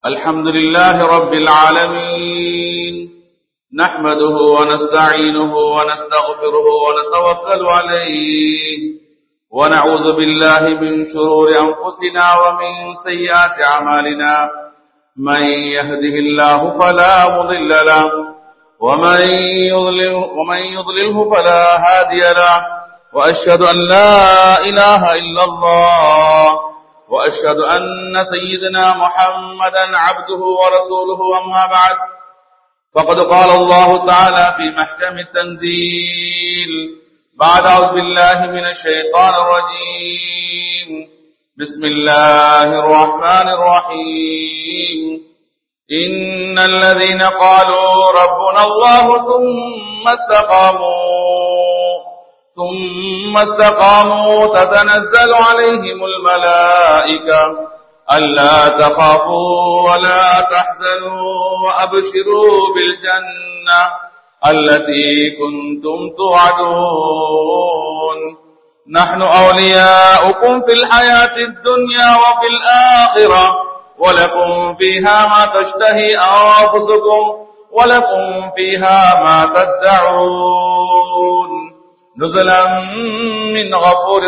الحمد لله رب العالمين نحمده ونستعينه ونستغفره ونتوكل عليه ونعوذ بالله من شرور أنفسنا ومن سيئات أعمالنا من يهده الله فلا مضل له ومن يضلل ومن يضلله فلا هادي له وأشهد أن لا إله إلا الله وأشهد أن سيدنا محمدا عبده ورسوله أما بعد فقد قال الله تعالى في محكم التنزيل بعد أعوذ بالله من الشيطان الرجيم بسم الله الرحمن الرحيم إن الذين قالوا ربنا الله ثم استقاموا ثم استقاموا تتنزل عليهم الملائكة ألا تخافوا ولا تحزنوا وأبشروا بالجنة التي كنتم توعدون نحن أولياؤكم في الحياة الدنيا وفي الآخرة ولكم فيها ما تشتهي أنفسكم ولكم فيها ما تدعون نزلا من غفور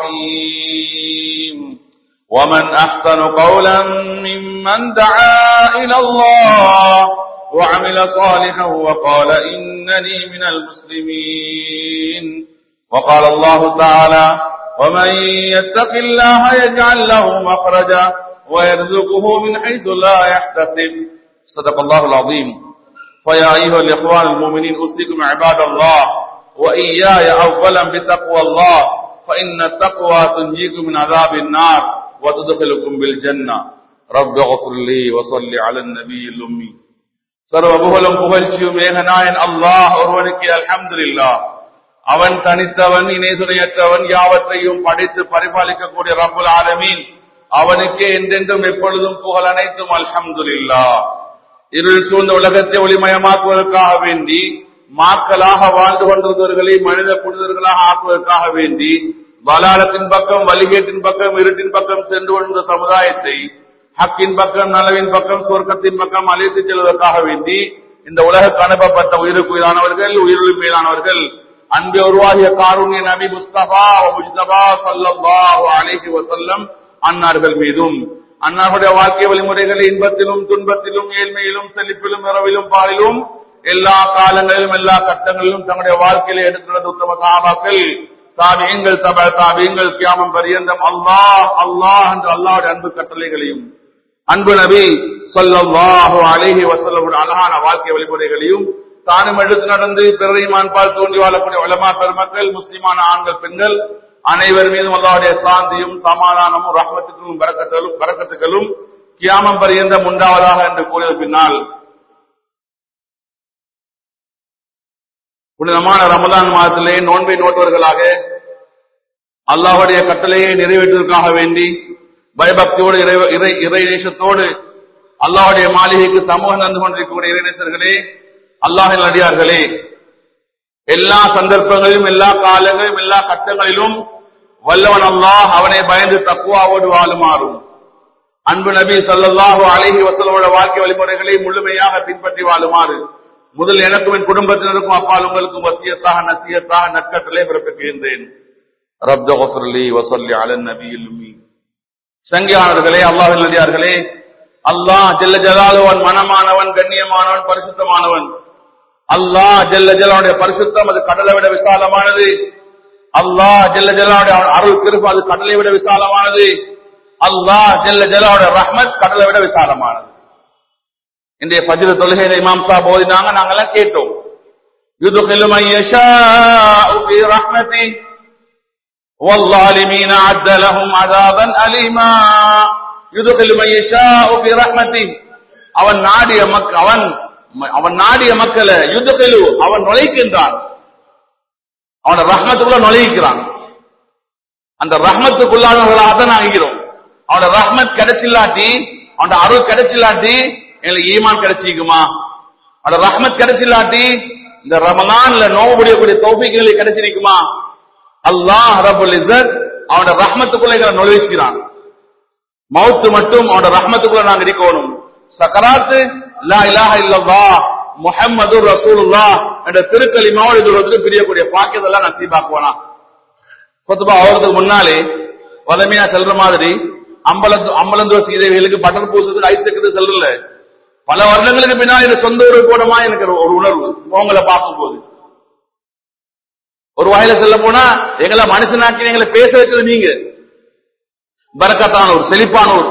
رحيم ومن أحسن قولا ممن دعا إلى الله وعمل صالحا وقال إنني من المسلمين وقال الله تعالى ومن يتق الله يجعل له مخرجا ويرزقه من حيث لا يحتسب صدق الله العظيم فيا أيها الإخوان المؤمنين أوصيكم عباد الله وإياي أولا بتقوى الله فإن التقوى تنجيكم من عذاب النار وتدخلكم بالجنة رب اغفر لي وصل على النبي الأمي சர்வ புகழும் புகழ்ச்சியும் ஏகநாயன் அல்லாஹ் ஒருவனுக்கு அல்ஹம்துலில்லா அவன் தனித்தவன் இணைதுணையற்றவன் யாவற்றையும் படித்து பரிபாலிக்கக்கூடிய ரப்புல் ஆலமீன் அவனுக்கே என்றென்றும் எப்பொழுதும் புகழ் அனைத்தும் அல்ஹம்துலில்லா இருள் சூழ்ந்த உலகத்தை ஒளிமயமாக்குவதற்காக வேண்டி மாக்களாக வாழ்ந்து கொண்டிருந்தவர்களை மனித புனிதர்களாக ஆக்குவதற்காக வேண்டி வலாலத்தின் பக்கம் வலிகேட்டின் பக்கம் இருட்டின் பக்கம் சென்று கொண்ட சமுதாயத்தை ஹக்கின் பக்கம் நலவின் பக்கம் சொர்க்கத்தின் பக்கம் அழைத்து செல்வதற்காக வேண்டி இந்த உலகக்கு அனுப்பப்பட்ட உயிருக்கு உயிரானவர்கள் உயிரிலும் மேலானவர்கள் அன்பு உருவாகிய காரூணிய நபி முஸ்தபா முஜ்தபா சல்லாஹு அலேஹி வசல்லம் அன்னார்கள் மீதும் அன்னாருடைய வாழ்க்கை வழிமுறைகளை இன்பத்திலும் துன்பத்திலும் ஏழ்மையிலும் செழிப்பிலும் இரவிலும் பாலிலும் எல்லா காலங்களிலும் எல்லா கட்டங்களிலும் தங்களுடைய வாழ்க்கையில எடுத்துள்ளது உத்தம சாபாக்கள் தாபியங்கள் தப தாபியங்கள் கியாமம் பரியந்தம் அல்லாஹ் அல்லாஹ் என்று அல்லாவுடைய அன்பு கட்டளைகளையும் அன்பு நபி சொல்லல்லாஹு அழகி வசல்ல அழகான வாழ்க்கை வழிமுறைகளையும் தானும் எடுத்து நடந்து பிறரையும் அன்பால் தோன்றி வாழக்கூடிய உலமா பெருமக்கள் முஸ்லிமான ஆண்கள் பெண்கள் அனைவர் மீதும் அல்லாவுடைய சாந்தியும் சமாதானமும் ரஹ்மத்துக்களும் பறக்கத்துகளும் பறக்கத்துகளும் கியாமம் பரியந்தம் உண்டாவதாக என்று கூறிய பின்னால் புனிதமான ரமலான் மாதத்திலே நோன்பை நோட்டுவர்களாக அல்லாஹுடைய கட்டளையை நிறைவேற்றுவதற்காக வேண்டி பயபக்தியோடு இறை இறை நேசத்தோடு அல்லாஹுடைய மாளிகைக்கு சமூகம் நடந்து கொண்டிருக்கக்கூடிய இறைநேசர்களே அல்லாஹின் அடியார்களே எல்லா சந்தர்ப்பங்களிலும் எல்லா காலங்களிலும் எல்லா கட்டங்களிலும் வல்லவன் அல்லாஹ் அவனை பயந்து தக்குவாவோடு வாழுமாறும் அன்பு நபி சல்லாஹூ அழகி வசலோட வாழ்க்கை வழிமுறைகளை முழுமையாக பின்பற்றி வாழுமாறு முதல் எனக்கும் என் குடும்பத்தினருக்கும் அப்பால் உங்களுக்கும் வசியத்தாக நசியத்தாக நற்கட்டளை பிறப்பிக்கின்றேன் ரப்தலி வசல்லி அலன் நபியில் சங்கியானவர்களே அல்லாஹின் நதியார்களே அல்லாஹ் ஜெல்ல ஜலாலுவன் மனமானவன் கண்ணியமானவன் பரிசுத்தமானவன் அல்லாஹ் ஜெல்ல ஜலாவுடைய பரிசுத்தம் அது கடலை விட விசாலமானது அல்லாஹ் ஜெல்ல ஜலாவுடைய அருள் கிருப்பு அது கடலை விட விசாலமானது அல்லாஹ் ஜெல்ல ஜலாவுடைய ரஹ்மத் கடலை விட விசாலமானது இன்றைய பஜ்ர தொழுகையில இமாம் சா போதினாங்க நாங்கெல்லாம் கேட்டோம் யுதுகிலு மை யஷாஉ ஃபீ ரஹ்மதி والظالمين عد لهم عذابا أليما يدخل من يشاء في رحمته அவன் நாடிய மக் அவன் அவன் நாடிய மக்களை யுதுகிலு அவன் நுழைக்கின்றான் அவனோட ரஹ்மத்துக்குள்ள நுழைக்கிறான் அந்த ரஹ்மத்துக்குள்ளானவர்களாக தான் நாங்கிறோம் அவனோட ரஹ்மத் கிடைச்சில்லாட்டி அவனோட அருள் கிடைச்சில்லாட்டி எங்களுக்கு ஈமான் கிடைச்சிக்குமா அவனோட ரஹ்மத் கிடைச்சில்லாட்டி இந்த ரமலான்ல நோவு முடியக்கூடிய தௌபிகளை கிடைச்சிருக்குமா அல்லாஹ் ரபுல் இஸ்ஸத் அவனோட ரஹ்மத்துக்குள்ள எங்களை நுழைக்கிறான் மவுத்து மட்டும் அவனோட ரஹ்மத்துக்குள்ள நாங்க இருக்கணும் சக்கராத்து லா இலாஹ இல்லல்லாஹ் முஹம்மது ரசூலுல்லாஹ் என்ற திருக்கலிமாவோடு இதுவதற்கு பிரியக்கூடிய பாக்கியதெல்லாம் நசீபாக்குவானா கொத்துபா அவருக்கு முன்னாலே வதமையா செல்ற மாதிரி அம்பலத்து அம்பலந்தோ சீதைகளுக்கு பட்டர் பூசத்துக்கு ஐஸ் வைக்கிறது செல்றல பல வருடங்களுக்கு பின்னால் இது சொந்த ஊருக்கு போனமா எனக்கு ஒரு- ஒரு உணர்வு முகங்களை பார்க்கும்போது ஒரு வாயில செல்ல போனா எங்களை மனுஷனாக்கி எங்களை பேச வச்சது நீங்க பரக்கத்தானூர் செழிப்பானூர்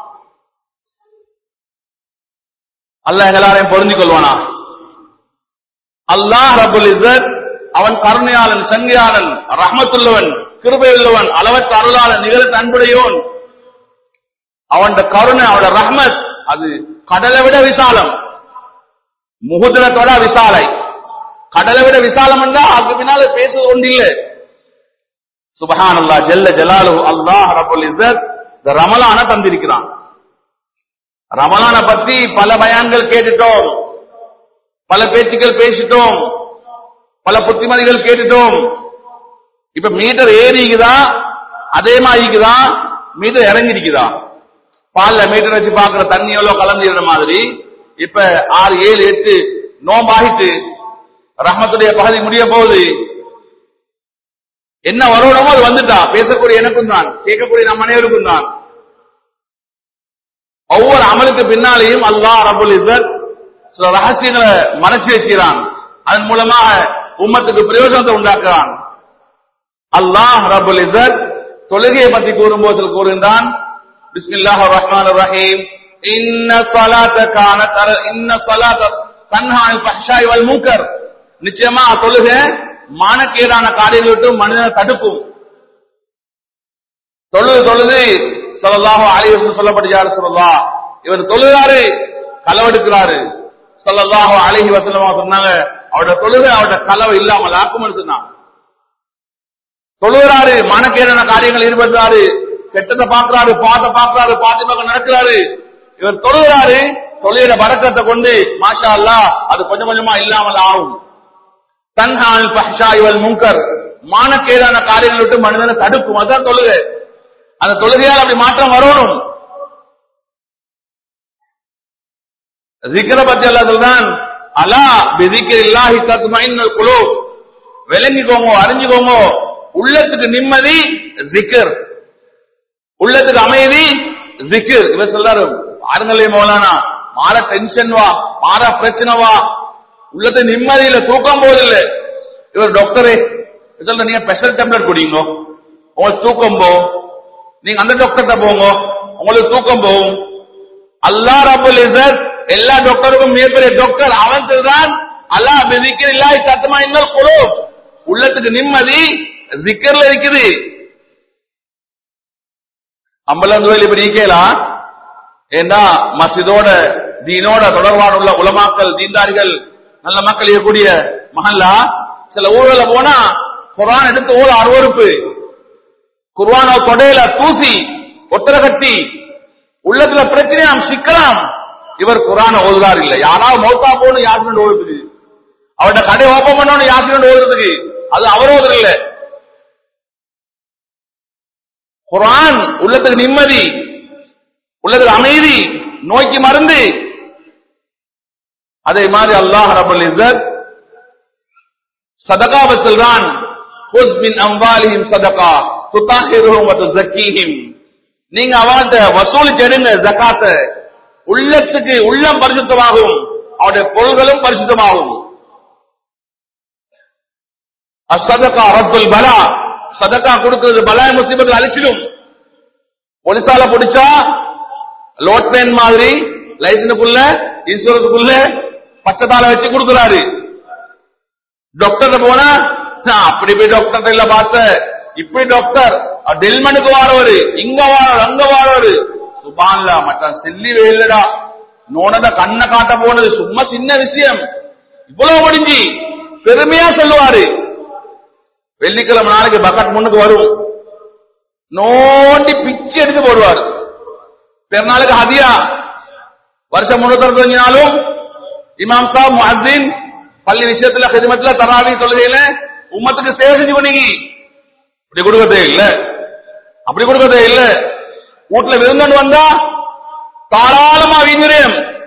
அல்லாஹ் எல்லாரையும் பொருந்திக் கொள்வானா அல்லாஹ் ரபுல் இஸ்ஸத் அவன் கருணையாளன் சங்கையாளன் ரஹமத்துள்ளவன் கிருபையுள்ளவன் அளவற்ற அருளாளன் நிகழ்த்த அன்புடையோன் அவன் கருணை அவனோட ரஹ்மத் அது கடலை விட விசாலம் முகுதிரத்தோட விசாலை கடலை விட விசாலம் என்றா அதுக்கு பின்னால பேசுவது ஒன்றில்லை சுபஹான் அல்லா ஜல்ல ஜலாலு அல்லாஹ் ரபுல் இஸ்ஸத் இந்த ரமலான தந்திருக்கிறான் ரமலான பத்தி பல பயான்கள் கேட்டுட்டோம் பல பேச்சுக்கள் பேசிட்டோம் பல புத்திமதிகள் கேட்டுட்டோம் இப்ப மீட்டர் ஏறிக்குதா அதே மாதிரிக்குதா மீட்டர் இறங்கிருக்குதா பால்ல மீட்டர் வச்சு பாக்குற தண்ணி எவ்வளவு கலந்துற மாதிரி இப்ப ஆறு ஏழு எட்டு நோம்பாகிட்டு ரஹமத்துடைய பகுதி முடிய போகுது என்ன வரணுமோ அது வந்துட்டா பேசக்கூடிய எனக்கும் தான் கேட்கக்கூடிய நம் அனைவருக்கும் தான் ஒவ்வொரு அமலுக்கு பின்னாலேயும் அல்லாஹ் ரபுல் இஸ்ஸத் சில ரகசியங்களை மறைச்சு வைக்கிறான் அதன் மூலமாக உம்மத்துக்கு பிரயோஜனத்தை உண்டாக்குறான் அல்லாஹ் ரபுல் இஸ்ஸத் தொழுகையை பற்றி கூறும்போது கூறுகின்றான் பிஸ்மில்லாஹ் ரஹ்மான் ரஹீம் இன்ன ஸலாத்த கானத் அல இன்ன ஸலாத்த தன்ஹா அனில் ஃபஹ்ஷாய் வல் முன்கர் நிச்சயமா தொழுகை மானக்கேடான காரியங்களை விட்டு மனிதனை தடுக்கும் தொழுது தொழுது சொல்லலாக அலைவசம் சொல்லப்பட்டு யாரு சொல்லலா இவர் தொழுகிறாரு களவெடுக்கிறாரு சொல்லலாக அழகி வசனமா சொன்னாங்க அவரோட தொழுகை அவரோட களவு இல்லாமல் ஆக்கும்னு சொன்னாங்க தொழுகிறாரு மனக்கேடான காரியங்கள் ஈடுபடுறாரு கெட்டதை பார்க்கிறாரு பாட்ட பார்க்கிறாரு பாட்டு பக்கம் நடக்கிறாரு இவர் தொழுகிறாரு தொழில பறக்கத்தை கொண்டு மாஷா அல்லாஹ் அது கொஞ்சம் கொஞ்சமா இல்லாமல் ஆகும் தன்ஹால் பஹ்ஷா இவல் முங்கர் மானக்கேடான காரியங்களை விட்டு மனிதனை தடுக்கும் அதான் தொழுகை அந்த தொழுகையால் அப்படி மாற்றம் வரணும் ஜிக்ர பத்தி அல்லாஹ் சொல்றான் அலா பிதிக்கிர் இல்லாஹி தத்மைன்னல் குலூப் விளங்கிக்கோங்க அறிஞ்சுக்கோங்க உள்ளத்துக்கு நிம்மதி ஜிக்கர் உள்ளத்துக்கு அமைதி ஜிக்கர் இவர் சொல்றாரு பாருங்களே மௌலானா மாற டென்ஷன் வா மாற பிரச்சனை வா உள்ளத்து நிம்மதியில தூக்கம் போதில்லை இவர் டாக்டரே சொல்ற நீங்க ஸ்பெஷல் டேப்லெட் குடிங்க உங்களுக்கு தூக்கம் போகும் நீங்க அந்த டாக்டர்கிட்ட போங்க உங்களுக்கு தூக்கம் போகும் அல்லா ரபுல் இசத் எல்லா டாக்டருக்கும் மிகப்பெரிய டாக்டர் அவன் சொல்றான் அல்லா பிதிக்கிற இல்லாய் சத்தமா இன்னொரு குழு உள்ளத்துக்கு நிம்மதி ஜிக்கர்ல இருக்குது அம்பலம் தொழில் இப்படி நீக்கலாம் ஏண்டா மஸ்ஜிதோட தீனோட தொடர்பான உள்ள உலமாக்கள் தீன்தாரிகள் நல்ல மக்கள் இருக்கக்கூடிய மஹல்லா சில ஊர்ல போனா குரான் எடுத்து ஓட அருவறுப்பு குர்வான தொடையில தூசி ஒட்டர கட்டி உள்ளத்துல பிரச்சனையாம் சிக்கலாம் இவர் குரான ஓதுதார் இல்ல யாராவது மௌத்தா போகணும் யாசினோட ஓடுறதுக்கு அவர்கிட்ட கடை ஓப்பன் பண்ணணும் யாசினோட ஓடுறதுக்கு அது அவர் ஓதுற இல்ல குரான் உள்ளத்துக்கு நிம்மதி உள்ளத்துக்கு அமைதி நோய்க்கு மருந்து அதே மாதிரி அல்லாஹ் ரபுல் இஸ்ஸத் சதகாவை சொல்றான் குஸ் மின் அம்வாலிஹிம் சதகா துதாஹிருஹும் வ துஸக்கீஹிம் நீங்க அவன்கிட்ட வசூலிச்சு எடுங்க ஜகாத்த உள்ளத்துக்கு உள்ளம் பரிசுத்தமாகும் அவருடைய பொருள்களும் பரிசுத்தமாகும் அசதகா ரத்துல் பலா சதகா கொடுக்கிறது பலாய் முசீபத்தில் அழிச்சிடும் போலீஸால பிடிச்சா லோட் பேன் மாதிரி லைசன்ஸுக்குள்ள இன்சூரன்ஸுக்குள்ள பச்சைத்தால வச்சு கொடுக்குறாரு டாக்டர் போனா நான் அப்படி போய் டாக்டர் இல்ல பார்த்த இப்படி டாக்டர் டெல்மனுக்கு வாரவரு இங்க வாரவர் அங்க வாரவரு சுபான்ல மற்ற செல்லி வேலடா நோனத கண்ணை காட்ட போனது சும்மா சின்ன விஷயம் இவ்வளவு முடிஞ்சு பெருமையா சொல்லுவாரு வெள்ளிக்கிழமை நாளைக்கு பக்கெட் முன்னுக்கு வரும் நோண்டி பிச்சு எடுத்து போடுவார் பெருநாளுக்கு ஹதியா வருஷம் முன்னூத்தி அறுபத்தஞ்சு நாளும் இமாம் சாப் முஹத்தின் பள்ளி விஷயத்துல ஹிதமத்துல தராவி தொழுகையில உம்மத்துக்கு சேவை செஞ்சு பண்ணீங்க இப்படி கொடுக்கறதே இல்ல அப்படி கொடுக்கறதே இல்ல வீட்டுல விருந்தன் வந்தா தாராளமா வீங்குறேன்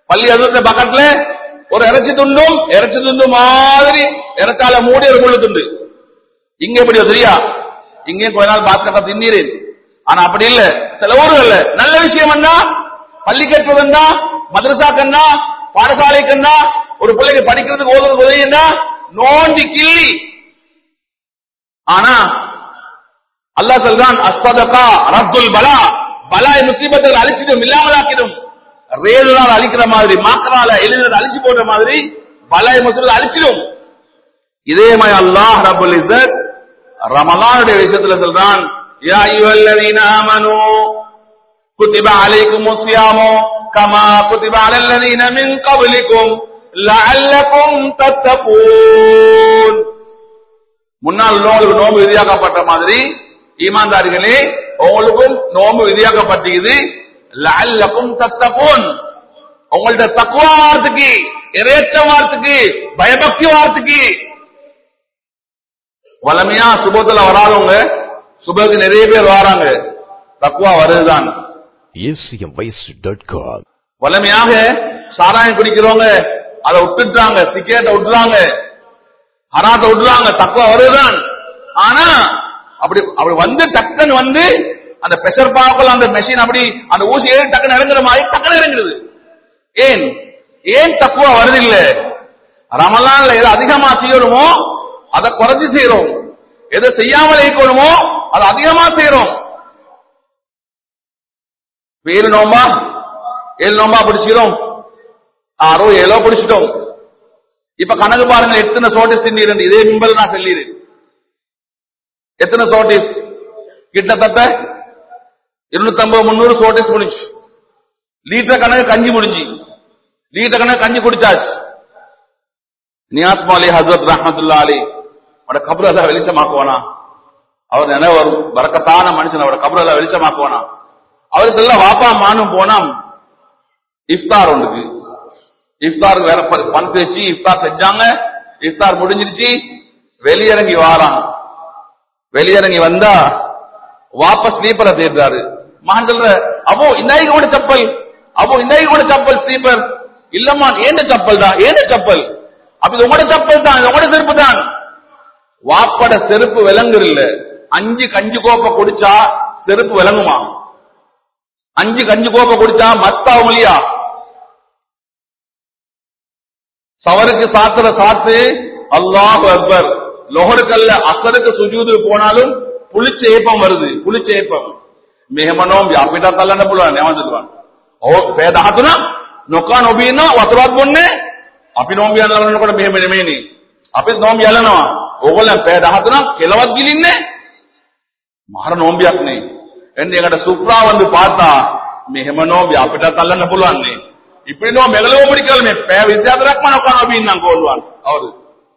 பள்ளி அதுல பக்கத்துல ஒரு இறைச்சி துண்டும் இறைச்சி துண்டு மாதிரி இறைச்சால மூடி ஒரு முள்ளு துண்டு இங்க எப்படி தெரியா இங்கே கொஞ்ச நாள் பாஸ்கட்டா தின்னீரேன் ஆனா அப்படி இல்ல சில ஊர்கள்ல நல்ல விஷயம் என்ன பள்ளி கட்டுறதுன்னா மதரசாக்கன்னா பாடசாலைக்குன்னா ஒரு பிள்ளைக்கு படிக்கிறதுக்கு ஓதுறது உதவின்னா நோண்டி கிள்ளி ஆனா அல்லாஹ் சொல்றான் அஸ்ததகா ரத்துல் பலா பலா முசீபத்தை அழிச்சிடும் இல்லாமலாக்கிடும் ரேலுனால் அழிக்கிற மாதிரி மாக்கனால எளிதில் அழிச்சு போடுற மாதிரி பலாய் முசீபத்தை அழிச்சிடும் இதே மாதிரி அல்லாஹ் ரபுல் இஸ்ஸத் ரமலானுடைய விஷயத்துல சொல்றான் யா அய்யுஹல்லதீன ஆமனூ குத்திப அலைக்குமுஸ் ஸியாமு கமா குத்திப அலல்லதீன மின் கப்லிக்கும் லஅல்லக்கும் தத்தகூன் முன்னால் உள்ளவங்களுக்கு நோன்பு விதியாக்கப்பட்ட மாதிரி ஈமான்தாரிகளே உங்களுக்கும் நோன்பு விதியாக்கப்பட்டிருக்குது லஅல்லக்கும் தத்தகூன் உங்கள்ட்ட தக்குவா வார்த்தைக்கு இறையற்ற வார்த்தைக்கு பயபக்தி வார்த்தைக்கு வளமையா சுபத்துல வராதவங்க சுபக்கு நிறைய பேர் வராங்க தக்குவா வருதுதான் acmvoice.com. வளமையாக சாராயம் குடிக்கிறவங்க அதை விட்டுட்டாங்க சிகரெட்டை விட்டுறாங்க ஹராத்தை விட்டுறாங்க தக்குவா வருதுதான் ஆனா அப்படி அப்படி வந்து டக்குன்னு வந்து அந்த பிரஷர் பாக்கல அந்த மெஷின் அப்படி அந்த ஊசி ஏறி டக்குன்னு இறங்குற மாதிரி டக்குன்னு இறங்குறது ஏன் ஏன் தக்குவா வருது இல்ல ரமலான்ல எது அதிகமா செய்யணுமோ அதை குறைச்சு செய்யறோம் எதை செய்யாமல் இருக்கணுமோ அதை அதிகமா செய்யறோம் இப்ப ஏழு நோம்பா ஏழு நோம்பா பிடிச்சிக்கிறோம் ஆறோ ஏழோ பிடிச்சிட்டோம் இப்ப கணக்கு பாருங்க எத்தனை சோட்டிஸ் தின்னீர் இதே மிம்பல் நான் சொல்லிடு எத்தனை சோட்டிஸ் கிட்டத்தட்ட இருநூத்தி ஐம்பது முந்நூறு சோட்டிஸ் முடிஞ்சு லீட்டர் கணக்கு கஞ்சி முடிஞ்சு லீட்டர் கணக்கு கஞ்சி குடிச்சாச்சு நியாத்மா அலி ஹசரத் ரஹமத்துல்லா அலி அவட கபர் அதான் வெளிச்சமாக்குவானா அவர் நினைவு வரும் பறக்கத்தான மனுஷன் அவட கபர் அதான் வெளிச்சமாக்குவானா அவருக்கு எல்லாம் வாப்பா மானும் போனா இஃப்தார் ஒன்றுக்கு இஃப்தாருக்கு வேற ப- பணம் வச்சு இஃப்தார் செஞ்சாங்க இஃப்தார் முடிஞ்சிருச்சு வெளியிறங்கி வாரான் வெளியிறங்கி வந்தா வாபஸ் ஸ்லீப்பரை தேடுறாரு மகன் சொல்ற அப்போ இந்தாய்க்கு கூட சப்பல் அப்போ இந்தாய்க்கு கூட சப்பல் ஸ்லீப்பர் இல்லம்மா ஏண்ட சப்பல் தான் ஏண்ட சப்பல் அப்ப இது உங்களோட சப்பல் தான் இது உங்களோட செருப்பு தான் வாப்பட செருப்பு விலங்கு இல்ல அஞ்சு கஞ்சி கோப்பை குடிச்சா செருப்பு விளங்குமா அஞ்சு கஞ்சி கோப்பை குடிச்சா மத்தாவும் இல்லையா சவருக்கு சாத்துற சாத்து அல்லாஹ் அக்பர் லொஹருக்கல்ல அசருக்கு சுஜூது போனாலும் புளிச்ச ஏப்பம் வருது புளிச்ச ஏப்பம் මෙහෙමනෝම් අපිට අල්ලන්න පුළුවන් නෑමද පුළුවන්. ඔව් පෑ 13 නොකා නොබින වතුරක් බොන්නේ අපි නෝම් යනනකොට මෙහෙම නෙමෙයිනේ. අපිත් නෝම් යලනවා. ඕගොල්ලන් පෑ 13 කෙලවත් ගිලින්නේ මහර නෝම්බියක් නේ. එන්නේ එකට සුප්‍රා வந்து பார்த்தா මෙහෙම නෝම් අපිට අල්ලන්න පුළුවන් නේ. இப்படி நோம் எவ்வளவு பிடிக்கல பே வித்தியாசரක්ම නොකා නොබින් නම් கோல்வான் அவரு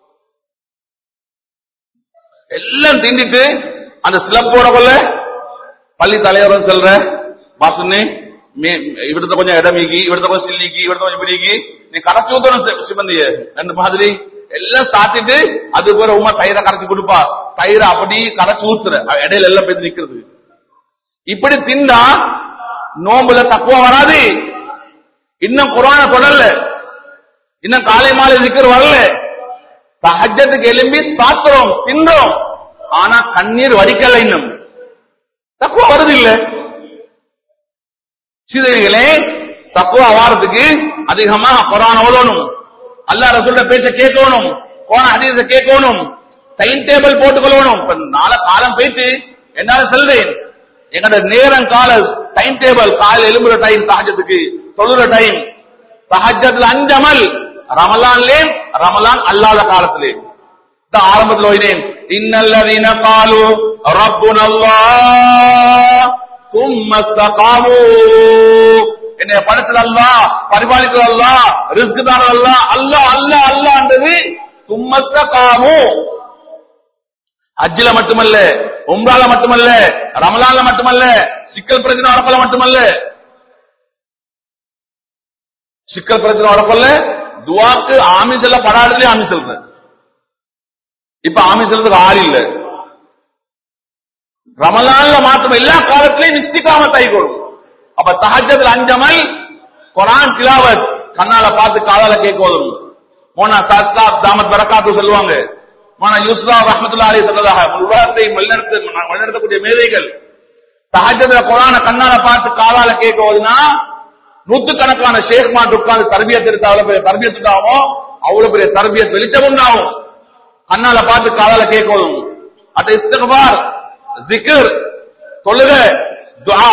எல்லாம் திண்டிட்டு அந்த சிலப்போட கொள்ள பள்ளி தலைவர் சொல்ற மாசுன்னு இവിടുത്തെ கொஞ்சம் இடமிக்கி இവിടുത്തെ கொஞ்சம் சில்லிக்கு இവിടുത്തെ கொஞ்சம் பிடிக்கி நீ கரைச்சு ஊத்தணும் சிபந்திய ரெண்டு மாதிரி எல்லாம் சாத்திட்டு அது போற உமா தயிரை கரைச்சு கொடுப்பா தயிரை அப்படி கரைச்சு ஊத்துற அவ இடையில எல்லாம் போய் நிக்கிறது இப்படி தின்னா நோம்புல தக்குவா வராது இன்னும் குரான தொடரல இன்னும் காலை மாலை நிக்கிற வரல சஹஜத்துக்கு எலும்பி சாத்துறோம் தின்றோம் ஆனா கண்ணீர் வடிக்கல இன்னும் தக்குவா வருது இல்ல சீதைகளே தக்குவா வாரத்துக்கு அதிகமா குரான் ஓதணும் அல்லாஹ் ரசூல்ல பேச்ச கேட்கணும் போன ஹதீஸ கேட்கணும் டைம் டேபிள் போட்டுக்கொள்ளணும் இப்ப நாளை காலம் போயிட்டு என்னால சொல்றேன் எங்களோட நேரம் கால டைம் டேபிள் காலையில் எழும்புற டைம் சஹஜத்துக்கு தொழுற டைம் சஹஜத்துல அஞ்சு அமல் ரமலான்லே ரமலான் அல்லாத காலத்திலே இந்த ஆரம்பத்தில் ஓய்னேன் இன்னல்லதீன காலு ரப்புன அல்லாஹ் சும்ம இஸ்தகாமு என்னைய படத்தில் அல்லாஹ் பரிபாலிக்கிற அல்லாஹ் ரிஸ்க் தான அல்லாஹ் அல்லாஹ் அல்லாஹ் அல்லாஹ்ன்றது சும்ம இஸ்தகாமு ஹஜ்ஜில மட்டுமல்ல உம்ரால மட்டுமல்ல ரமலான்ல மட்டுமல்ல சிக்கல் பிரச்சனை வரப்பல மட்டுமல்ல சிக்கல் பிரச்சனை வரப்பல துவாக்கு ஆமி செல்ல படாடுதே ஆமி செல்ற இப்ப ஆமி செல்றதுக்கு ஆள் இல்ல ரமலான்ல மாத்திரம் எல்லா காலத்திலையும் நிஸ்திகாம தைகொடும் அப்ப தஹஜத்துல அஞ்சமல் குரான் திலாவத் கண்ணால பார்த்து காதால கேட்கும் மோனா சாஸ்தா தாமத் பரக்காத்து சொல்லுவாங்க மோனா யூஸ்ரா ரஹமத்துல்லா அலி சொன்னதாக உலகத்தை வழிநடத்த வழிநடத்தக்கூடிய மேதைகள் தஹஜ்ஜுதுல குரான கண்ணால பார்த்து காதால கேட்குவதுனா நூத்துக்கணக்கான ஷேக் மாட்டு உட்கார்ந்து தர்பியத் எடுத்து அவ்வளவு பெரிய தர்பியத் உண்டாகும் அவ்வளவு பெரிய தர்பியத் வெளிச்சம் உண்டாகும் கண்ணால பார்த்து காதால கேட்குவதும் அட்ட இஸ்திக்பார் ஜிக்ர் தொழுக துஆ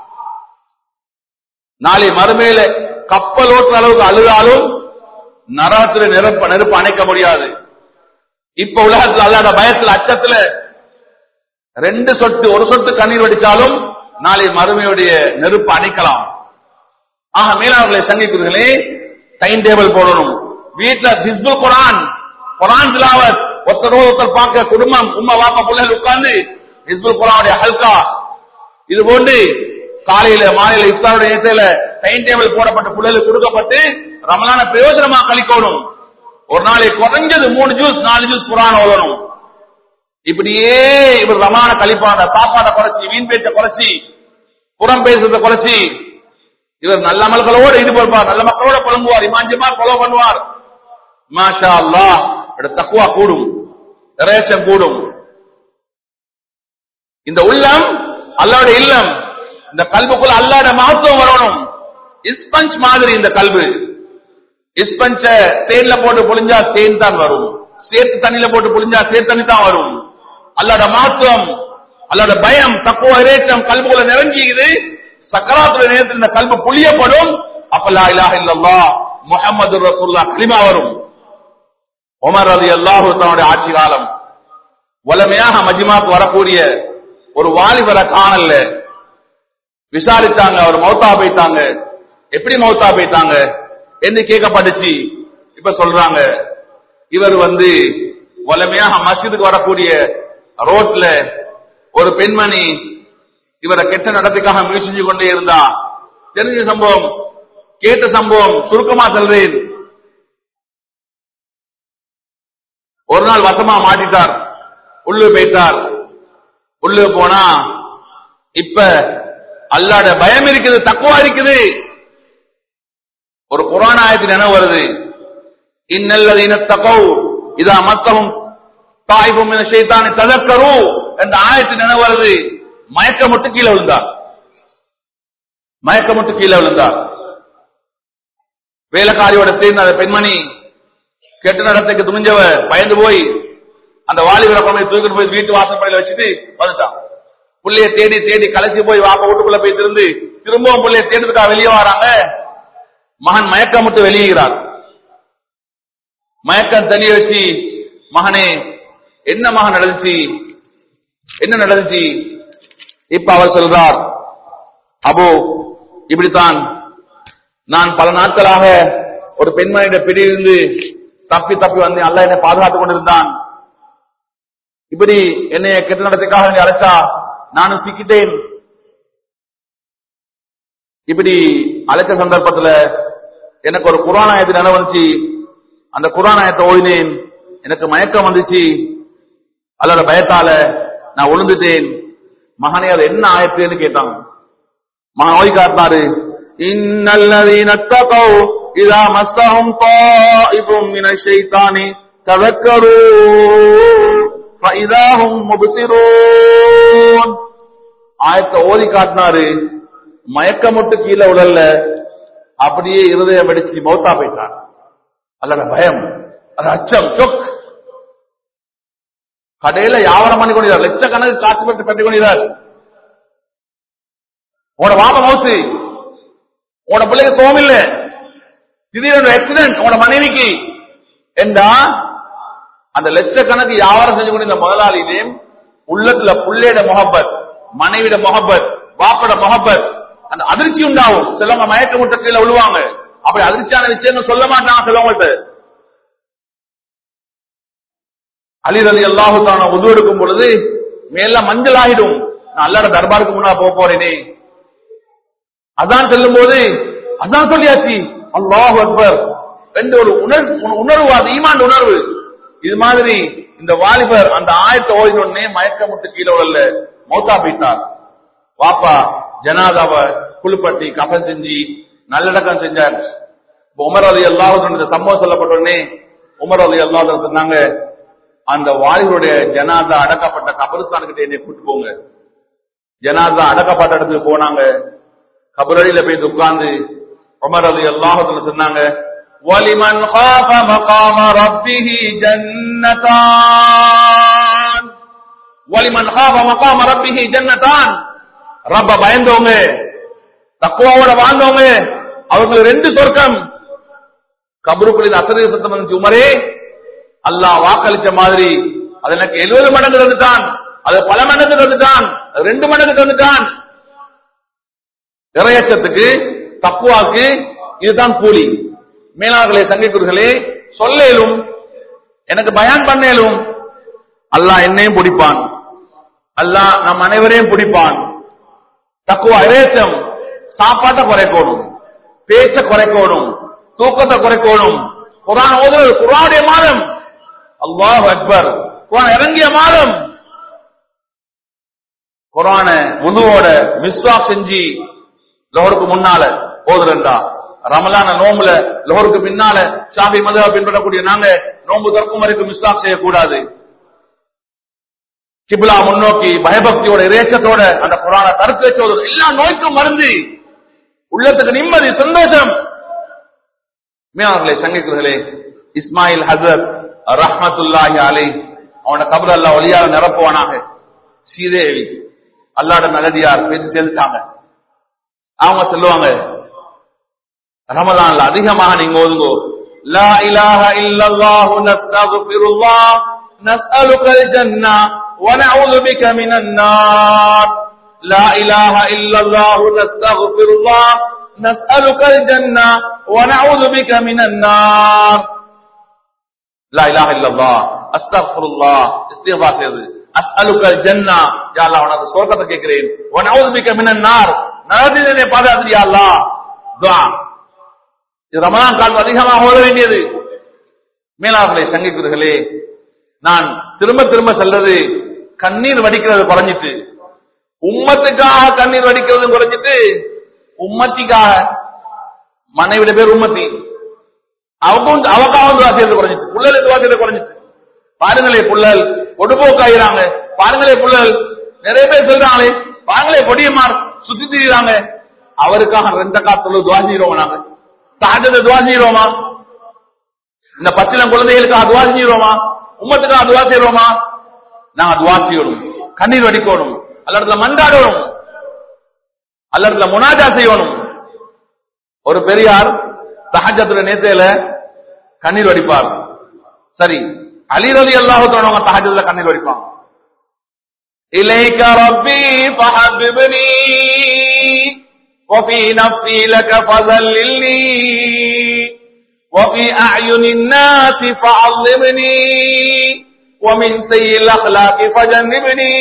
நாளை மறுமையில கப்பல் ஓட்டுற அளவுக்கு அழுதாலும் நரகத்துல நெருப்பு நெருப்பு அணைக்க முடியாது இப்ப உலகத்துல அல்லாத பயத்துல அச்சத்துல ரெண்டு சொட்டு ஒரு சொட்டு கண்ணீர் வடிச்சாலும் நாளை மறுமையுடைய நெருப்பு அணைக்கலாம் ஆக மேலாளர்களை சந்திக்கிறீர்களே டைம் டேபிள் போடணும் வீட்டுல ஹிஸ்புல் குரான் குரான் திலாவத் ஒருத்தர் ஒருத்தர் பார்க்க குடும்பம் உம்மா வாப்பா பிள்ளைகள் உட்கார்ந்து ஹிஸ்புல் குரானுடைய ஹல்கா இது போன்று காலையில மாலையில இஃப்தாருடைய நேரத்துல டைம் டேபிள் போடப்பட்ட பிள்ளைகளுக்கு கொடுக்கப்பட்டு ரமலான பிரயோஜனமா கழிக்கணும் ஒரு நாளைக்கு குறைஞ்சது மூணு ஜூஸ் நாலு ஜூஸ் குரான் ஓதணும் இப்படியே இவர் ரமான கழிப்பான சாப்பாடை குறைச்சி வீண் பேச்ச குறைச்சி புறம் பேசுறத குறைச்சி இவர் நல்ல அமல்களோடு ஈடுபடுவார் நல்ல மக்களோட புலம்புவார் இமாஞ்சமா கொலை பண்ணுவார் மாஷா அல்லாஹ் இவருடைய தக்குவா கூடும் இறைச்சம் கூடும் இந்த உள்ளம் அல்லாட இல்லம் இந்த கல்புக்குள்ள அல்லாட மகத்துவம் வரணும் இஸ்பஞ்ச் மாதிரி இந்த கல்பு இஸ்பஞ்ச தேன்ல போட்டு புளிஞ்சா தேன் தான் வரும் சேர்த்து தண்ணியில போட்டு புளிஞ்சா சேர்த்து தண்ணி தான் வரும் அல்லாட மகத்துவம் அல்லாட பயம் தக்குவ இறைச்சம் கல்புக்குள்ள நிறைஞ்சிக்குது சக்கராத்துடைய நேரத்தில் இந்த கல்பு புளியப்படும் அப்பலா இலாஹ இல்லல்லாஹ் முஹம்மது ரசூல்லா கலிமா வரும் உமர் அலி அல்லாஹு தன்னுடைய ஆட்சி காலம் வலமையாக மஜிமாக்கு வரக்கூடிய ஒரு வாலிபரை காணல விசாரிச்சாங்க அவர் மௌத்தா போயிட்டாங்க எப்படி மௌத்தா போயிட்டாங்க என்று கேட்கப்பட்டுச்சு இப்ப சொல்றாங்க இவர் வந்து வலமையாக மஸ்ஜிதுக்கு வரக்கூடிய ரோட்ல ஒரு பெண்மணி இவரை கெட்ட நடத்தைக்காக முயற்சி செஞ்சு கொண்டே இருந்தா தெரிஞ்ச சம்பவம் கேட்ட சம்பவம் சுருக்கமா சொல்றேன் ஒரு நாள் வசமா மாட்டிட்டார் உள்ளு போயிட்டார் உள்ளு போனா இப்ப அல்லாட பயம் இருக்குது தக்குவா இருக்குது ஒரு குரான் ஆயத்தின் என்ன வருது இன்னல்லதீன தகவ் இதா மத்தவும் தாய்வும் என செய்தானே ததக்கரு என்ற ஆயத்தின் என்ன வருது மயக்கமுட்டு கீழே விழுந்தார் மயக்கமுட்டு கீழே விழுந்தார் வேலைக்காரியோட சேர்ந்த அந்த பெண்மணி கெட்ட நடத்தைக்கு துணிஞ்சவ பயந்து போய் அந்த வாலிபரை கொண்டு போய் தூக்கிட்டு போய் வீட்டு வாசப்படையில வச்சுட்டு வந்துட்டான் புள்ளைய தேடி தேடி கலைச்சு போய் வாப்ப வீட்டுக்குள்ள போய் திருந்து திரும்பவும் புள்ளைய தேடுறதுக்காக வெளியே வராங்க மகன் மயக்கம் விட்டு வெளியேறார் மயக்கம் தண்ணி வச்சு மகனே என்ன மகன் நடந்துச்சு என்ன நடந்துச்சு இப்ப அவர் சொல்றார் அபோ இப்படித்தான் நான் பல நாட்களாக ஒரு பெண்மணியிட பிடியிருந்து தப்பி தப்பி வந்து அல்ல என்னை பாதுகாத்துக் கொண்டிருந்தான் இப்படி என்னைய கெட்ட நடத்தைக்காக என்னை அழைச்சா நானும் சிக்கிட்டேன் இப்படி அழைச்ச சந்தர்ப்பத்துல எனக்கு ஒரு குரானாயத்து நினைவந்துச்சு அந்த குரானாயத்தை ஓதினேன் எனக்கு மயக்கம் வந்துச்சு அல்லோட பயத்தால நான் விழுந்துட்டேன் மகனே அது என்ன ஆயத்துன்னு கேட்டான் மகன் ஓய் காட்டினாரு இன்னல்லதீன தகவ் இதா மஸ்ஸஹும் தாயிபும் மின ஷைத்தானி தذكروا فإذا هم مبصرون ஆயத்தை ஓதி காட்டினாரு மயக்கமுட்டு கீழே உடல்ல அப்படியே இருதயம் வெடிச்சு மௌத்தா போயிட்டார் அல்லட பயம் அது அச்சம் சொக் கடையில வியாபாரம் பண்ணி கொண்டிருந்தார் லட்சக்கணக்கு காசு பெற்று கட்டி கொண்டிருந்தார் உன வாப மவுத்து உன பிள்ளைக்கு சோமில்ல திடீர்னு ஆக்சிடென்ட் உன மனைவிக்கு என்றா அந்த லட்சக்கணக்கு வியாபாரம் செஞ்சு கொண்டிருந்த முதலாளியிலே உள்ளத்துல புள்ளையோட முகப்பத் மனைவிட முகப்பத் பாப்பட முகப்பத் அந்த அதிர்ச்சி உண்டாகும் சிலவங்க மயக்க முட்ட கீழே விழுவாங்க அப்படி அதிர்ச்சியான விஷயங்கள் சொல்ல மாட்டாங்க சிலவங்கள்ட்ட அலி அலி அல்லாஹு தான உது எடுக்கும் பொழுது மேல மஞ்சள் ஆகிடும் நான் அல்லாட தர்பாருக்கு முன்னா போக போறேனே அதான் செல்லும் போது அதான் சொல்லியாச்சு அல்லாஹ் அக்பர் ரெண்டு ஒரு உணர்வு உணர்வு அது ஈமான் உணர்வு இது மாதிரி இந்த வாலிபர் அந்த ஆயத்தை ஓதினோடனே மயக்கமுட்டு கீழே உள்ள மௌத்தா போயிட்டார் வாப்பா ஜனாதாவ குளிப்பட்டி கஃன் செஞ்சு நல்லடக்கம் செஞ்சார் இப்ப உமர் அலி அல்லாஹ் இந்த சம்பவம் சொல்லப்பட்ட உடனே உமர் அலி அல்லாஹ் சொன்னாங்க அந்த வாலிபருடைய ஜனாதா அடக்கப்பட்ட கபருஸ்தானுக்கிட்ட என்னை கூட்டு போங்க ஜனாதா அடக்கப்பட்ட இடத்துக்கு போனாங்க கபரடியில போய் உட்கார்ந்து உமர் அலி அல்லாஹத்துல சொன்னாங்க وَلِمَنْ خَافَ مَقَامَ رَبِّهِ جَنَّتَانِ وَلِمَنْ خَافَ مَقَامَ رَبِّهِ جَنَّتَانِ ரப்ப பயந்தவங்க தக்குவாவோட வாழ்ந்தவங்க அவங்களுக்கு ரெண்டு சொர்க்கம் கபருக்குள்ள அசரிய சத்தம் வந்துச்சு உமரே அல்லாஹ் வாக்களிச்ச மாதிரி அது எனக்கு எழுபது மடங்கு வந்துட்டான் அது பல மடங்கு வந்துட்டான் அது ரெண்டு மடங்கு வந்துட்டான் இறையச்சத்துக்கு தக்குவாக்கு இதுதான் கூலி மேலாளர்களே சங்கிக்குர்களே சொல்லேலும் எனக்கு பயான் பண்ணேலும் அல்லாஹ் என்னையும் பிடிப்பான் அல்லாஹ் நம் அனைவரையும் பிடிப்பான் தக்குவா இறையச்சம் சாப்பாட்டை குறைக்கணும் பேச்ச குறைக்கணும் தூக்கத்தை குறைக்கணும் குரான் ஓதுறது குரானுடைய மாதம் அல்லாஹ் அக்பர் குரான் இறங்கிய மாதம் குரான முதுவோட மிஸ்வாக் செஞ்சு லோருக்கு முன்னால ஓதுறா ரமலான நோம்புல லோருக்கு பின்னால ஷாபி மதுவா பின்பற்றக்கூடிய நாங்க நோம்பு திறக்கும் வரைக்கும் மிஸ்வாக் செய்யக்கூடாது கிபிலா முன்னோக்கி பயபக்தியோட இறைச்சத்தோட அந்த குரான தடுத்து வச்சோது எல்லா நோய்க்கும் மருந்து உள்ளத்துக்கு நிம்மதி சந்தோஷம் மீனவர்களே சங்கிக்குகளே இஸ்மாயில் ஹசரத் ரஹ்மத்துல்லாஹி அலை அவனோட கபர் அல்லா ஒளியால நிரப்புவானாக ஸ்ரீதேவி அல்லாட நகதியார் பேசி சேர்ந்துட்டாங்க அவங்க சொல்லுவாங்க ரமலான்ல அதிகமாக நீங்க ஓதுங்கோ லா இலாஹ இல்லல்லாஹு நஸ்தக்ஃபிருல்லாஹ் நஸ்அலுகல் ஜன்னah ونعوذ بك من النار لا إله إلا الله نستغفر الله نسألك الجنة ونعوذ بك من النار لا إله إلا الله أستغفر الله استغفار செய்து أسألك الجنة يا الله உனக்கு சொர்க்கத்தை கேட்கிறேன் ونعوذ بك من النار நரகத்திலே பாதுகாத்து யா அல்லாஹ் துஆ இது ரமலான் காலம் அதிகமாக ஓத வேண்டியது மேலாளர்களே சங்கிக்குர்களே நான் திரும்ப திரும்ப சொல்றது கண்ணீர் வடிக்கிறது குறைஞ்சிட்டு உம்மத்துக்காக கண்ணீர் வடிக்கிறது குறைஞ்சிட்டு உம்மத்திக்காக மனைவிட பேர் உம்மத்தி அவங்க அவக்காக வந்து வாசியது குறைஞ்சிட்டு புள்ளல் வாசியது குறைஞ்சிட்டு பாருங்களே புள்ளல் பொடுபோக்காயிராங்க பாருங்களே புள்ளல் நிறைய பேர் சொல்றாங்களே பாருங்களே பொடியமார் சுத்தி திரியுறாங்க அவருக்காக ரெண்ட காத்துல துவா செய்யறோம் நாங்க தாஜத துவா செய்யறோமா இந்த பச்சிலம் குழந்தைகளுக்காக துவா செய்யறோமா உம்மத்துக்காக துவா செய்யறோமா நாங்க துவா செய்யணும் கண்ணீர் வடிக்கணும் அல்லடத்துல மண்டாடணும் அல்லடத்துல முனாஜா செய்யணும் ஒரு பெரியார் தஹஜத்துல நேத்தையில கண்ணீர் வடிப்பார் சரி அலி ரலி அல்லாஹத்தவங்க தஹஜத்துல கண்ணீர் வடிப்பாங்க إليك ربي فحببني وفي نفسي لك فذللني وفي أعين الناس فعظمني ومن سيء الأخلاق فجنبني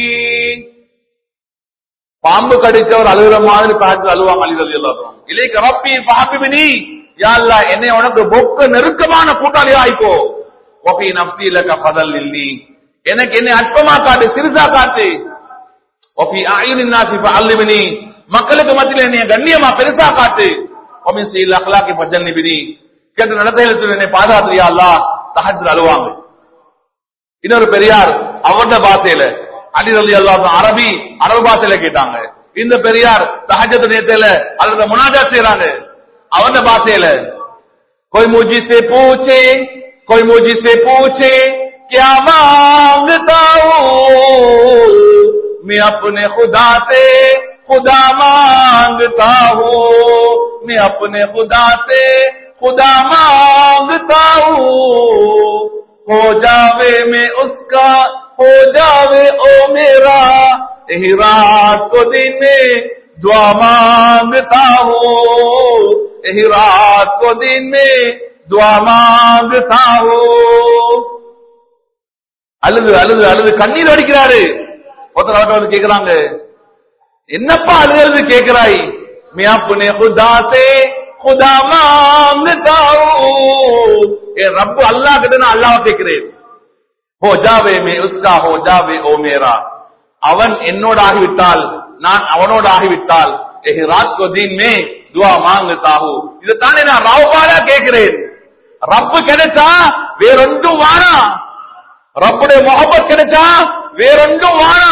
பாம்பு கடிச்சவர் அழுகிற மாதிரி பார்த்து அழுவாங்க அழுகிறது எல்லாரும் இலைக்கு ரப்பி பாபிபினி யாழ்லா என்னை உனக்கு பொக்க நெருக்கமான கூட்டாளி ஆயிக்கோ ஒபி நப்சி இலக்க பதல் இல்லி எனக்கு என்னை அற்பமா காட்டு சிறுசா காட்டு ஒபி ஆயுனின் நாசி அல்லிமினி மக்களுக்கு மத்தியில் என்னை கண்ணியமா பெருசா காட்டு ஒமின் செய்யல அகலாக்கி பஜன் நிபினி கேட்ட நடத்தையில் என்னை பாதுகாத்திரியா அல்லா தகத்தில் அழுவாங்க இன்னொரு பெரியார் அவருடைய பாஷையில அலி அலி அல்லா அரபி அரபு பாஷையில கேட்டாங்க இந்த பெரியார் சஹஜத்து நேரத்துல அல்லது முனாஜா செய்யறாங்க அவருடைய பாஷையில कोई मुझसे पूछे कोई मुझसे पूछे क्या मांगता हूँ मैं अपने खुदा से खुदा मांगता हूँ मैं अपने खुदा से खुदा मांगता हूँ हो जावे मैं उसका हो जावे ओ मेरा यही रात को दिन में दुआ मांगता हूँ यही रात को दिन में दुआ मांगता हूँ அழுது அழுது அழுது கண்ணீர் அடிக்கிறாரு ஒருத்தர் அவர்கிட்ட வந்து கேக்குறாங்க என்னப்பா அழுகிறது கேக்குறாய் மியா புனே खुदा से खुदा मांगता हूँ என் ரப்பு அல்லாஹ் கிட்ட நான் அல்லாஹ் கேட்கிறேன் ஹோ ஜாவே மே உஸ்கா ஹோ ஜாவே ஓ மேரா அவன் என்னோட ஆகிவிட்டால் நான் அவனோட ஆகிவிட்டால் எஹி ராத் கோ தீன் மே துவா மாங்கு தாஹு இதுதானே நான் ரவுபாலா கேட்கிறேன் ரப்பு கிடைச்சா வேறொன்றும் வானா ரப்புடைய முகப்பத் கிடைச்சா வேறொன்றும் வானா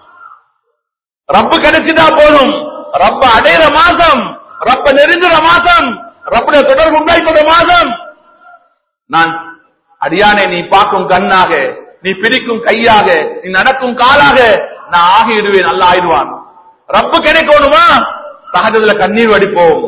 ரப்பு கிடைச்சிட்டா போதும் ரப்ப அடையிற மாசம் ரப்ப நெருங்குற மாசம் ரப்புடைய தொடர்பு உண்டாய்க்கிற மாசம் நான் அடியானே நீ பார்க்கும் கண்ணாக நீ பிரிக்கும் கையாக நீ நடக்கும் காலாக நான் ஆகிடுவேன் நல்லா ஆயிடுவான் ரப்பு கிடைக்கணுமா சகஜத்துல கண்ணீர் வடிப்போம்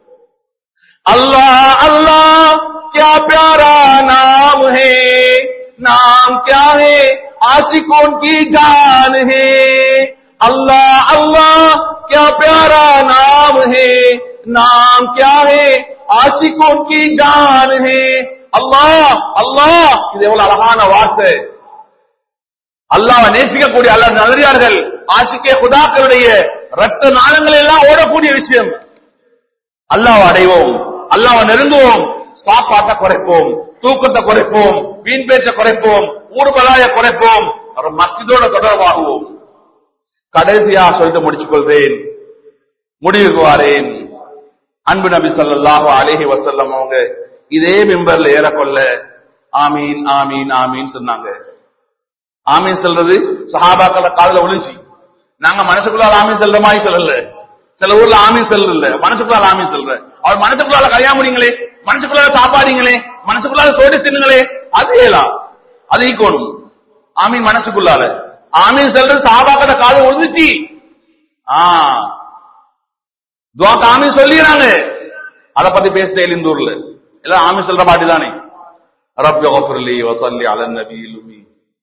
अल्लाह अल्लाह क्या प्यारा नाम है नाम क्या है आशिकों की जान है अल्लाह अल्लाह क्या प्यारा नाम है नाम क्या है आशिकों की जान है अल्लाह अल्लाह இது எவ்வளவு அழகான வார்த்தை அல்லாஹ்வை நேசிக்கக்கூடிய அல்ல நல்லடியார்கள் ஆசிக்கே குதாக்களுடைய ரத்த நாளங்கள் எல்லாம் ஓடக்கூடிய விஷயம் அல்லாஹ் அடைவோம் அல்லாஹ் நெருங்குவோம் சாப்பாட்டை குறைப்போம் தூக்கத்தை குறைப்போம் வீண் பேச்சை குறைப்போம் ஊர்வலாய குறைப்போம் ஒரு மஸ்ஜிதோட தொடர்பாகுவோம் கடைசியா சொல்லிட்டு முடிச்சுக் கொள்வேன் முடிவுக்கு வாரேன் அன்பு நபி ஸல்லல்லாஹு அலைஹி வஸல்லம் அவங்க இதே மிம்பர்ல ஏறக்கொள்ள ஆமீன் ஆமீன் ஆமீன் சொன்னாங்க ஆமீன் சொல்றது சஹாபாக்கள காதுல விழுந்துச்சு நாங்க மனசுக்குள்ளால ஆமீன் சொல்ற மாதிரி சொல்லல சில ஊர்ல ஆமீன் சொல்றல மனசுக்குள்ளால ஆமீன் சொல்ற அவர் மனசுக்குள்ளால கல்யாணம் முடிங்களே மனசுக்குள்ளால சாப்பாடுங்களே மனசுக்குள்ளால சோடி தின்னுங்களே அது ஏலா அது ஈக்கோணும் ஆமீன் மனசுக்குள்ளால ஆமீன் சொல்றது சாபாக்கட காது விழுந்துச்சு ஆ துவாக்கு ஆமீன் சொல்லிடுறாங்க அத பத்தி பேசுறேன் இந்த ஊர்ல எல்லாம் ஆமீன் சொல்ற பாட்டி தானே ரப்பி கஃபிர்லி வஸல்லி அலன் நபியில் உம்மி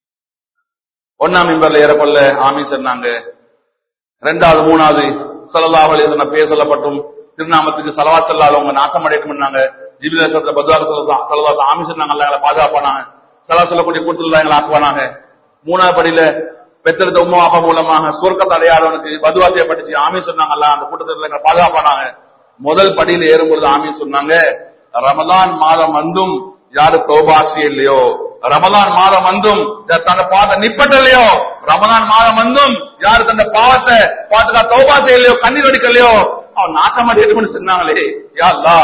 ஒன்னாம் மிம்பர்ல ஏறக்கொள்ள ஆமீன் சொன்னாங்க ரெண்டாவது மூணாவது சல்லல்லாஹு அலைஹி வஸல்லம் பேர் சொல்லப்பட்டும் திருநாமத்துக்கு சலவாத் ஸல்லல்லாஹு அவங்க நாட்டம் அடையட்டும்னாங்க ஜிபில சத்த பத்வாக சல்லல்லாஹு ஆமீன் சொன்னாங்க அல்லாஹ் எங்களை பாதுகாப்பானாங்க சலா சொல்லக்கூடிய கூட்டத்தில் எங்களை ஆக்குவானாங்க மூணாவது படியில பெற்றெடுத்த உம்மா அப்பா மூலமாக சொர்க்கத்தை அடையாதவனுக்கு பதுவா செய்யப்பட்டுச்சு ஆமீன் சொன்னாங்கல்ல அந்த கூட்டத்தில் எங்களை பாதுகாப்பானாங்க முதல் படியில ஏறும்பொழுது ஆமீன் சொன்னாங்க ரமலான் மாதம் வந்தும் யாரு தௌபாசி இல்லையோ ரமலான் மாதம் வந்தும் யார் தன்னை பாவத்தை நிப்பட்டலையோ ரமலான் மாதம் வந்தும் யாரு தன்னை பாவத்தை பார்த்துக்கா தௌபா செய்யலையோ கண்ணீர் வடிக்கலையோ அவன் நாட்டம் அடையணும்னு சொன்னாங்களே யா அல்லாஹ்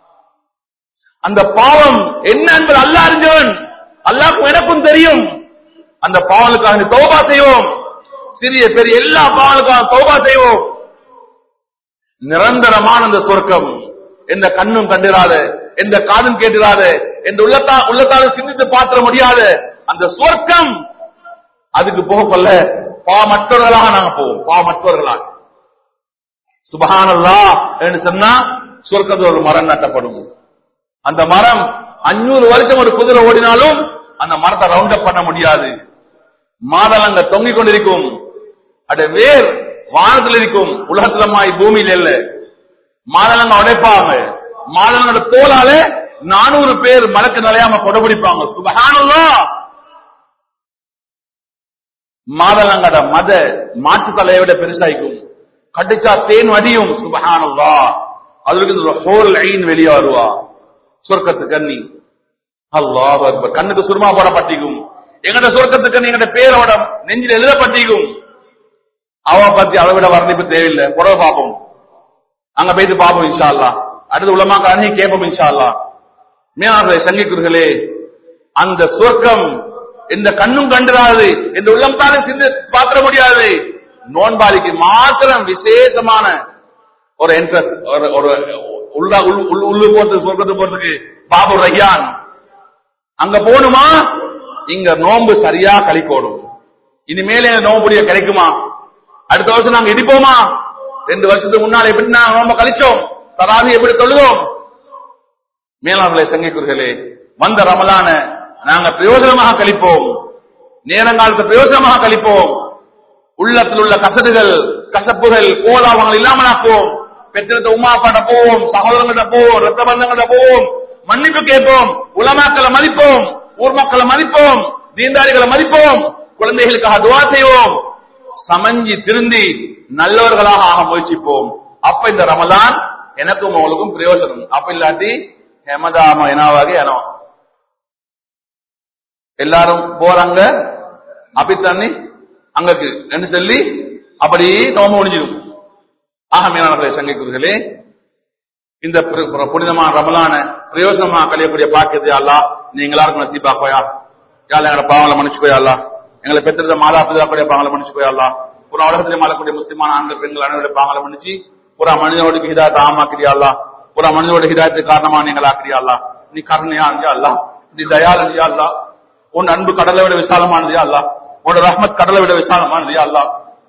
அந்த பாவம் என்ன என்பது அல்லா அறிஞ்சவன் அல்லாஹ்க்கும் எனக்கும் தெரியும் அந்த பாவலுக்காக நீ தௌபா செய்வோம் சிறிய பெரிய எல்லா பாவலுக்காக தௌபா செய்வோம் நிரந்தரமான அந்த சொர்க்கம் எந்த கண்ணும் கண்டிராத எந்த காதும் கேட்டிராத எந்த உள்ளத்தா உள்ளத்தாலும் சிந்தித்து பார்த்திட முடியாத அந்த சொர்க்கம் அதுக்கு போக கொள்ள பாமற்றவர்களாக நாங்க போவோம் பாமற்றவர்களாக சுபஹானல்லா என்று சொன்னா சொர்க்கத்தில் ஒரு மரம் நட்டப்படும் அந்த மரம் அஞ்சூறு வருஷம் ஒரு குதிரை ஓடினாலும் அந்த மரத்தை ரவுண்ட் அப் பண்ண முடியாது மாதளங்க தொங்கிக் கொண்டிருக்கும் அது வேர் வானத்தில் இருக்கும் உலகத்துல மாய் பூமியில இல்ல மாதளங்க உடைப்பாங்க மாதளங்களோட தோலால நானூறு பேர் மலக்கு நிலையாம கொடைபிடிப்பாங்க சுபஹானல்லா மாதளங்கட மத மாட்டு தலையை விட பெருசாய்க்கும் கடிச்சா தேன் வடியும் சுபஹானல்லா அதுக்கு ஹோல் ஐன் வெளியே வருவா சொர்க்கத்து கண்ணி அல்லாஹ் அக்பர் கண்ணுக்கு சுருமா போடப்பட்டிக்கும் எங்கட சொர்க்கத்து கண்ணி எங்கட பேரோட நெஞ்சில் எழுதப்பட்டிக்கும் அவ பத்தி அதை விட வர்ணிப்பு தேவையில்லை புறவை பார்ப்போம் அங்க போயிட்டு பார்ப்போம் இன்ஷா அல்லா அடுத்து உலமா காரணி கேட்போம் இன்ஷா அல்லா மேலாளர்களை சங்கிக்குர்களே அந்த சொர்க்கம் இந்த கண்ணும் கண்டுராது இந்த உள்ளம் தானே சிந்து பார்க்க முடியாது நோன்பாளிக்கு மாத்திரம் விசேஷமான ஒரு இன்ட்ரெஸ்ட் ஒரு ஒரு உள்ள உள்- உள்- உள்ளு போறது சொர்க்கத்துக்கு போறதுக்கு பாபு ரஹ்யான் அங்க போகணுமா இங்க நோன்பு சரியா கழிக்கோடும் இனிமேல் எனக்கு நோம்பு புரிய கிடைக்குமா அடுத்த வருஷம் நாங்க இடிப்போமா ரெண்டு வருஷத்துக்கு முன்னால எப்படி நாங்க நோம்ப கழிச்சோம் தராவி எப்படி தொழுதோம் மேலாளர்களை சங்கிக்குர்களே வந்த ரமலான நாங்க பிரயோஜனமாக கழிப்போம் நேரங்காலத்தை பிரயோஜனமாக கழிப்போம் உள்ளத்தில் உள்ள கசடுகள் கசப்புகள் கோலாவங்கள் இல்லாமலாக்குவோம் பெற்றெடுத்த உமா அப்பாட்ட போவோம் சகோதரங்கள்ட்ட போவோம் ரத்த பந்தங்கள்ட்ட போவோம் மன்னிப்பு கேட்போம் உலமாக்களை மதிப்போம் ஊர் மக்களை மதிப்போம் தீண்டாரிகளை மதிப்போம் குழந்தைகளுக்காக துவா செய்வோம் சமஞ்சி திருந்தி நல்லவர்களாக ஆக முயற்சிப்போம் அப்ப இந்த ரமலான் எனக்கும் உங்களுக்கும் பிரயோஜனம் அப்ப இல்லாட்டி ஹெமதாம எனாவாக எனோ எல்லாரும் போறாங்க அப்படி தண்ணி அங்கக்கு என்று சொல்லி அப்படி நோம்பு முடிஞ்சிடும் ஆக மீனாளர்களை சங்கிக்குர்களே இந்த பு- பு- புனிதமான ரமலான பிரயோஜனமா கழியக்கூடிய பாக்கியத்தை அல்லா நீங்க எல்லாருக்கும் நசீபாக்கோயா யாழ் எங்களை பாவங்களை மன்னிச்சுக்கோயா அல்லா எங்களை பெற்றிருந்த மாதா பிதாக்குடைய பாவங்களை மன்னிச்சுக்கோயா அல்லா புறா உலகத்திலே மாறக்கூடிய முஸ்லிமான ஆண்கள் பெண்கள் அனைவருடைய பாவங்களை மன்னிச்சு புறா மனிதனோட ஹிதாயத்தை ஆமாக்கிறியா அல்லா புறா மனிதனோட ஹிதாயத்துக்கு காரணமா நீங்கள் ஆக்கிறியா அல்லா நீ கருணையா இருந்தியா அல்லா நீ தயாளனியா அல்லா உன் அன்பு கடலை விட விசாலமானதியா அல்லா உன் ரஹ்மத் கடலை விட விசாலமானதியா அல்லா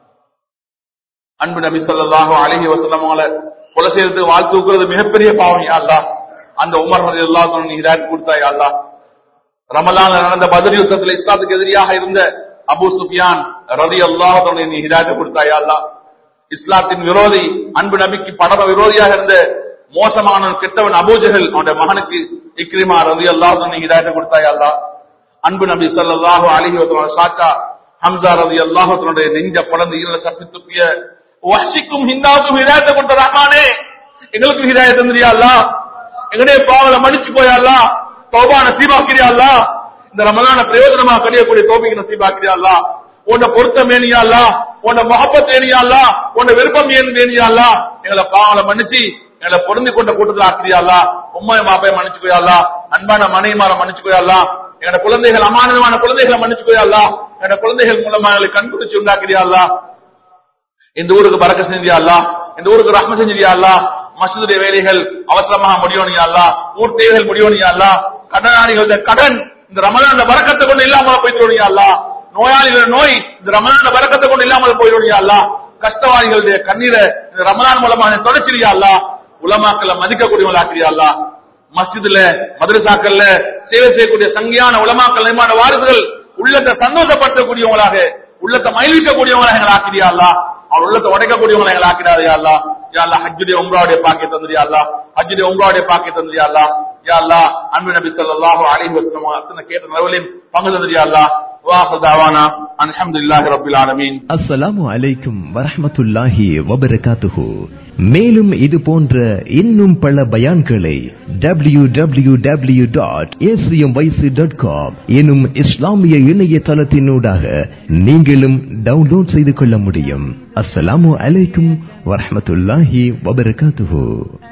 அன்பு நபி ஸல்லல்லாஹு அலைஹி வஸல்லம் அவங்கள கொலை செய்யறது வாழ்த்து தூக்குறது மிகப்பெரிய பாவம் யா அல்லாஹ் அந்த உமர் ரலியல்லாஹு அன்ஹு நீ ஹிதாயத் கொடுத்தாய் யா அல்லாஹ் ரமலான்ல நடந்த பத்ர் யுத்தத்தில் இஸ்லாத்துக்கு எதிரியாக இருந்த அபூ சுஃபியான் ரலியல்லாஹு அன்ஹு நீ ஹிதாயத் கொடுத்தாய் யா அல்லாஹ் இஸ்லாத்தின் விரோதி அன்பு நபிக்கு படம விரோதியாக இருந்த மோசமான கெட்டவன் அபூஜஹல் அவனுடைய மகனுக்கு இக்ரிமா ரலியல்லாஹு அன்ஹு நீ ஹிதாயத் கொடுத்தாய் யா அல்லாஹ் அன்பு நபி ஸல்லல்லாஹு அலைஹி வஸல்லம் சாச்சா ஹம்சா ரலியல்லாஹு அன்ஹுடைய நெஞ்ச பிளந்து ஈரல சப்பி துப்பிய வஹ்ஷிக்கும் ஹிந்தாவுக்கும் ஹிதாயத்தை கொடுத்த ரஹ்மானே எங்களுக்கு ஹிதாயத் தந்திரியா அல்லாஹ் எங்களுடைய பாவங்களை மன்னிச்சு போயா அல்லாஹ் தௌபா நசீபாக்கிறியா அல்லாஹ் இந்த ரமலான பிரயோஜனமா கழியக்கூடிய தோபிக்கு நசீபாக்கிறியா அல்லாஹ் உன்னை பொருத்தம் வேணியா அல்லாஹ் உன்னை மொஹப்பத் வேணியா அல்லாஹ் உன்னை விருப்பம் ஏன் வேணியா அல்லாஹ் எங்களை பாவங்களை மன்னிச்சு எங்களை பொருந்தி கொண்ட கூட்டத்தில் ஆக்கிறியா அல்லாஹ் உம்மைய மாப்பைய மன்னிச்சுக்கோயா அல்லாஹ் அன்பான மனைவிமார மன்னிச்சுக்கோயா அல்லாஹ் எங்களோட குழந்தைகள் அமானமான குழந்தைகளை மன்னிச்சுக்கோயா அல்லாஹ் எங்களோட குழந்தைகள் மூலமா எங்களை கண்குறிச்சு உண்டாக்கிறியா அல்லாஹ் இந்த ஊருக்கு பறக்க செஞ்சியா அல்லாஹ் இந்த ஊருக்கு ரஹ்ம செஞ்சியா அல்லாஹ் மசூதுடைய வேலைகள் அவசரமாக முடியணும் அல்லாஹ் ஊர் தேவைகள் முடியணும் அல்லாஹ் கடனாளிகளுடைய கடன் இந்த ரமலான பறக்கத்தை கொண்டு இல்லாமல் போயிட்டு அல்லாஹ் நோயாளிகள் நோய் இந்த ரமலான பறக்கத்தை கொண்டு இல்லாமல் போயிடும் அல்லாஹ் கஷ்டவாதிகளுடைய கண்ணீரை இந்த ரமலான் மூலமாக தொடச்சிரியா அல்லாஹ் உலமாக்களை மதிக்கக்கூடியவங்களா ஆக்கிறியா அல்லாஹ் மஸ்ஜிதுல மதரசாக்கள்ல சேவை செய்யக்கூடிய சங்கியான உலமாக்கள் நிர்மாண வாரிசுகள் உள்ளத்தை சந்தோஷப்படுத்தக்கூடியவங்களாக உள்ளத்தை மகிழ்விக்கக்கூடியவங்களாக எங்களை ஆக்கிறியா அல்லா அவர் உள்ளத்தை உடைக்கக்கூடியவங்களை எங்களை ஆக்கிறாரு யா அல்லா யா அல்லா ஹஜ்ஜுடைய உம்ராவுடைய பாக்கிய தந்திரியா அல்லா ஹஜ்ஜுடைய உம்ராவுடைய பாக்கிய தந்திரியா அல்லா யா அல்லா அன்பு நபி ஸல்லல்லாஹு அலைஹி வஸல்லம் அத்தனை கேட்ட நரவலின் பங்கு தந்திரியா அல்லா வாஹு தாவானா அல்ஹம்துலில்லாஹி ரப்பில் ஆலமீன் அஸ்ஸலாமு அலைக்கும் வரஹ்மத்துல்லாஹி வபரகாத்துஹு மேலும் இது போன்ற இன்னும் பல பயான்களை W W W dot dot com எனும் இஸ்லாமிய இணையதளத்தினூடாக நீங்களும் டவுன்லோட் செய்து கொள்ள முடியும் அஸ்ஸலாமு அலைக்கும் வரஹ்மத்துல்லாஹி வபரகாத்துஹு